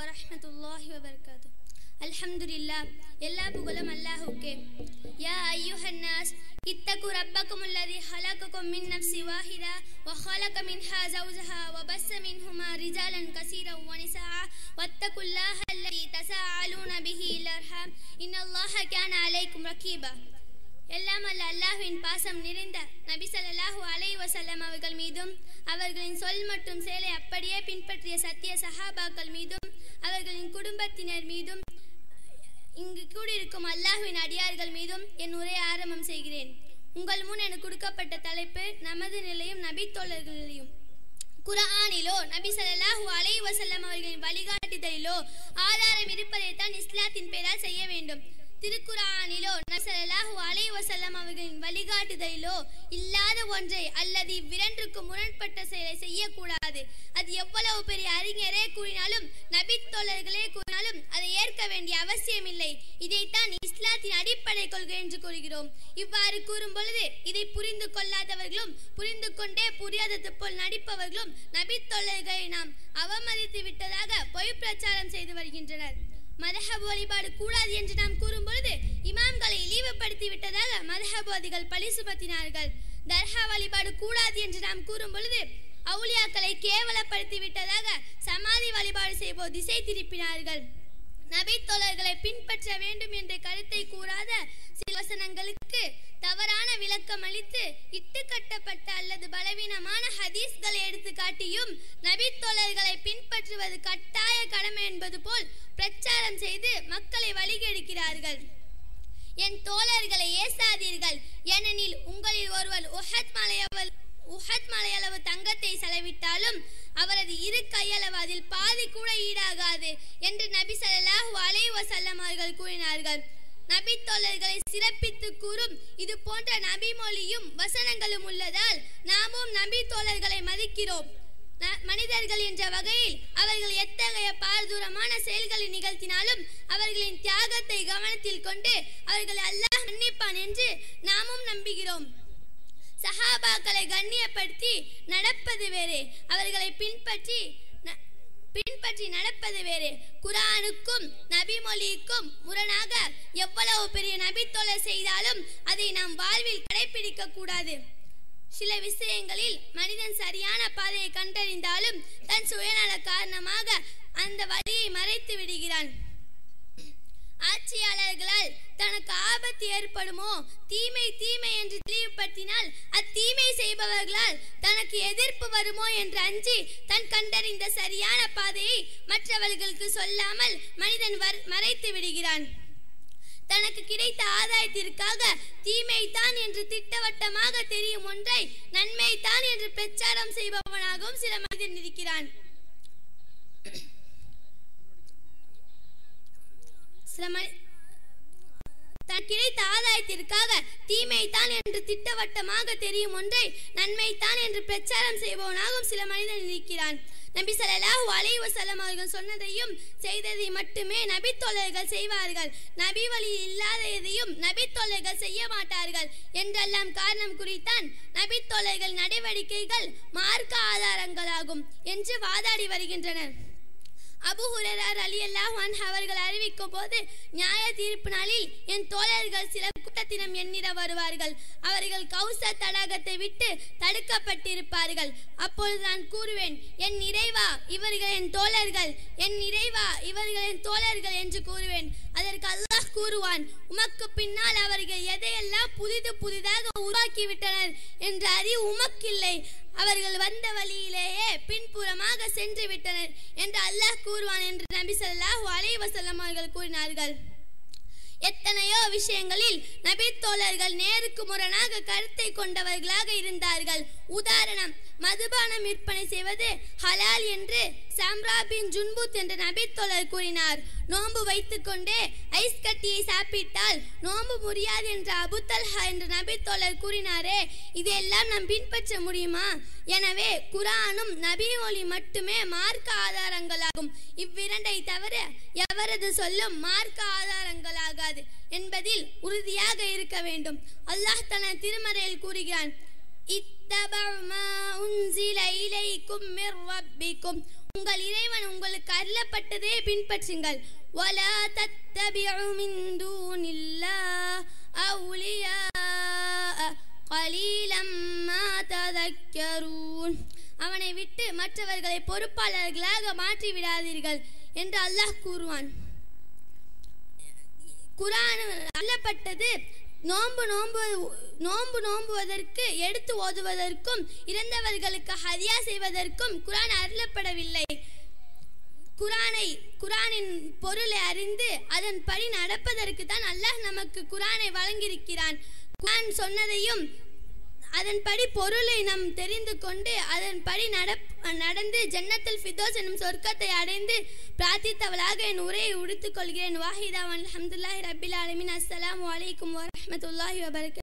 வரஹ்மத்துல்லாஹி வபரகாத்து அல்ஹம்துலில்லாஹ் எல்லா புகழும் அல்லாஹ்வுக்கே யா அய்யுஹன் நாஸ் இத்தகு ரப்பக்கும் அல்லதி ஹலகக்கும் மின் நஃப்ஸி வாஹிதா وخلق منها زوجها وبث منهما رجالا كثيرا ونساء واتقوا الله الذي تساءلون به الارحام ان الله كان عليكم رقيبا எல்லாம் அல்ல அல்லாஹ்வின் பாசம் நிறைந்த நபி ஸல்லல்லாஹு அலைஹி வஸல்லம் அவர்கள் மீதும் அவர்களின் சொல் மற்றும் செயலை அப்படியே பின்பற்றிய சத்திய சஹாபாக்கள் மீதும் அவர்களின் குடும்பத்தினர் மீதும் இங்கு கூடியிருக்கும் அல்லாஹ்வின் அடியார்கள் மீதும் என் உரையை ஆரம்பம் செய்கிறேன் உங்கள் முன் எனக்கு கொடுக்கப்பட்ட தலைப்பு நமது நிலையும் நபி தோழர்களையும் குர்ஆனிலோ நபி ஸல்லல்லாஹு அலைஹி வஸல்லம் அவர்களின் வழிகாட்டுதலிலோ ஆதாரம் இருப்பதைத்தான் இஸ்லாத்தின் பெயரால் செய்ய வேண்டும் திருக்குரானிலோ நபி ஸல்லல்லாஹு அலைஹி வஸல்லம் அவர்களின் வழிகாட்டுதலிலோ இல்லாத ஒன்றை அல்லது இவ்விரண்டுக்கு முரண்பட்ட செயலை செய்யக்கூடாது அது எவ்வளவு பெரிய அறிஞரே கூறினாலும் நபி தோழர்களே கூறினாலும் அதை ஏற்க வேண்டிய அவசியமில்லை இதைத்தான் இஸ்லாத்தின் அடிப்படை கொள்கை என்று கூறுகிறோம் இவ்வாறு கூறும் பொழுது இதை புரிந்து கொள்ளாதவர்களும் புரிந்து கொண்டே புரியாதது போல் நடிப்பவர்களும் நபி தோழர்களை நாம் அவமதித்து விட்டதாக பொய் பிரச்சாரம் செய்து வருகின்றனர் மதஹப் வழிபாடு கூடாது என்று நாம் கூறும் பொழுது இமாம்களை இழிவுபடுத்தி விட்டதாக மதஹபோதிகள் பழி சுமத்தினார்கள் தர்ஹா வழிபாடு கூடாது என்று நாம் கூறும் பொழுது அவுலியாக்களை கேவலப்படுத்தி விட்டதாக சமாதி வழிபாடு செய்வோர் திசை திருப்பினார்கள் நபி தோழர்களை பின்பற்ற வேண்டும் என்ற கருத்தை கூறாத சில வசனங்களுக்கு தவறான விளக்கம் அளித்து இட்டு கட்டப்பட்ட அல்லது பலவீனமான ஹதீஸ்களை எடுத்து காட்டியும் நபி தோழர்களை பின்பற்றுவது கட்டாய கடமை என்பது போல் பிரச்சாரம் செய்து மக்களை வழிகெடுக்கிறார்கள் என் தோழர்களை ஏசாதீர்கள் ஏனெனில் உங்களில் ஒருவர் உஹத் மலையவள் உஹத் மலையளவு தங்கத்தை செலவிட்டாலும் அவரது இரு கையளவு அதில் பாதி கூட ஈடாகாது என்று நபி ஸல்லல்லாஹு அலைஹி வஸல்லம் அவர்கள் கூறினார்கள் நபி தோழர்களை சிறப்பித்து கூறும் இது போன்ற நபி மொழியும் வசனங்களும் உள்ளதால் நாமும் நபி தோழர்களை மதிக்கிறோம் ந- மனிதர்கள் என்ற வகையில் அவர்கள் எத்தகைய பாரதூரமான செயல்களை நிகழ்த்தினாலும் அவர்களின் தியாகத்தை கவனத்தில் கொண்டு அவர்களை அல்லாஹ் மன்னிப்பான் என்று நாமும் நம்புகிறோம் சஹாபாக்களை கண்ணியப்படுத்தி நடப்பது வேறு அவர்களை பின்பற்றி ந- பின்பற்றி நடப்பது வேறு குரானுக்கும் நபிமொழிக்கும் முரணாக எவ்வளவு பெரிய நபித்தொலை செய்தாலும் அதை நாம் வாழ்வில் கடைபிடிக்க கூடாது சில விஷயங்களில் மனிதன் சரியான பாதையை கண்டறிந்தாலும் தன் சுயநல காரணமாக அந்த வழியை மறைத்து விடுகிறான் ஆட்சியாளர்களால் தனக்கு ஆபத்து ஏற்படுமோ தீமை தீமை என்று தெளிவுபடுத்தினால் அத்தீமை செய்பவர்களால் தனக்கு எதிர்ப்பு வருமோ என்று அஞ்சி தன் கண்டறிந்த சரியான பாதையை மற்றவர்களுக்கு சொல்லாமல் மனிதன் வர்- மறைத்து விடுகிறான் தனக்கு கிடைத்த ஆதாயத்திற்காக தீமைதான் என்று திட்டவட்டமாக தெரியும் ஒன்றை நன்மைதான் என்று பிரச்சாரம் செய்பவனாகவும் சில மனிதன் இருக்கிறான் சில மனி- தான் கிடைத்த ஆதாயத்திற்காக தீமைதான் என்று திட்டவட்டமாக தெரியும் ஒன்றை நன்மைதான் என்று பிரச்சாரம் செய்பவனாகவும் சில மனிதன் இருக்கிறான் நபி ஸல்லல்லாஹு அலைஹி வஸல்லம் அவர்கள் சொன்னதையும் செய்ததை மட்டுமே நபி தோழர்கள் செய்வார்கள் நபி வழியில் இல்லாத எதையும் நபி தோழர்கள் செய்ய மாட்டார்கள் என்றெல்லாம் காரணம் குறித்தான் நபி தோழர்கள் நடவடிக்கைகள் மார்க்க ஆதாரங்களாகும் என்று வாதாடி வருகின்றனர் அபு ஹுரேரா ரலியல்லாஹு அன்ஹு அவர்கள் அறிவிக்கும் போது நியாய தீர்ப்பு நாளில் என் தோழர்கள் சில கூட்டத்தினம் எண்ணிட வருவார்கள் அவர்கள் கௌசர் தடாகத்தை விட்டு தடுக்கப்பட்டிருப்பார்கள் அப்பொழுது நான் கூறுவேன் என் நிறைவா இவர்கள் என் தோழர்கள் என் நிறைவா இவர்கள் என் தோழர்கள் என்று கூறுவேன் அதற்கு அல்லாஹ் கூறுவான் உமக்கு பின்னால் அவர்கள் எதையெல்லாம் புதிது புதிதாக உருவாக்கிவிட்டனர் என்ற அறிவு உமக்கில்லை அவர்கள் வந்த வழியிலேயே பின்புறமாக சென்று விட்டனர் என்று அல்லாஹ் கூறுவான் என்று நபி ஸல்லல்லாஹு அலைஹி வஸல்லம் அவர்கள் கூறினார்கள் எத்தனையோ விஷயங்களில் நபி தோழர்கள் நேருக்கு முரணாக கருத்தை கொண்டவர்களாக இருந்தார்கள் உதாரணம் மதுபானம் விற்பனை செய்வது ஹலால் என்று சாம்ரா பின் ஜுன்புத் என்ற நபி தோழர் கூறினார் நோன்பு வைத்துக்கொண்டே ஐஸ் கட்டியை சாப்பிட்டால் நோன்பு முடியாது என்ற அபுத்தல்ஹா என்ற நபி தோழர் கூறினாரே இதையெல்லாம் நாம் பின்பற்ற முடியுமா எனவே குரானும் நபி மொழி மட்டுமே மார்க்க ஆதாரங்களாகும் இவ்விரண்டை தவிர எவரது சொல்லும் மார்க்க ஆதாரங்களாகாது என்பதில் உறுதியாக இருக்க வேண்டும் அல்லாஹ் தனது திருமறையில் கூறுகிறான் اتبعوا ما أنزل إليكم من ربكم உங்கள் இறைவன் உங்களுக்கு அருளப்பட்டதே பின்பற்றுங்கள் ولا تتبعوا من دون الله أولياء قليلا ما تذكرون அவனை விட்டு மற்றவர்களை பொறுப்பாளர்களாக மாற்றி விடாதீர்கள் என்று அல்லாஹ் கூறுவான் குரான் அல்லப்பட்டது நோன்பு நோன்பு நோன்பு நோம்புவதற்கு எடுத்து ஓதுவதற்கும் இறந்தவர்களுக்கு ஹதியா செய்வதற்கும் குரான் அருளப்படவில்லை குரானை குரானின் பொருளை அறிந்து அதன்படி நடப்பதற்கு தான் அல்லாஹ் நமக்கு குரானை வழங்கியிருக்கிறான் குரான் சொன்னதையும் அதன்படி பொருளை நாம் தெரிந்து கொண்டு அதன்படி நடப் நடந்து ஜன்னத்தில் ஃபிதோஸ் என்னும் சொர்க்கத்தை அடைந்து பிரார்த்தித்தவளாக என் உரையை உடுத்துக் கொள்கிறேன் வாஹிதா அல்ஹம்துல்லாஹி ரபில் ஆலமின் அஸ்ஸலாமு அலைக்கும் வரஹ்மத்துல்லாஹி வபரகாத்துஹு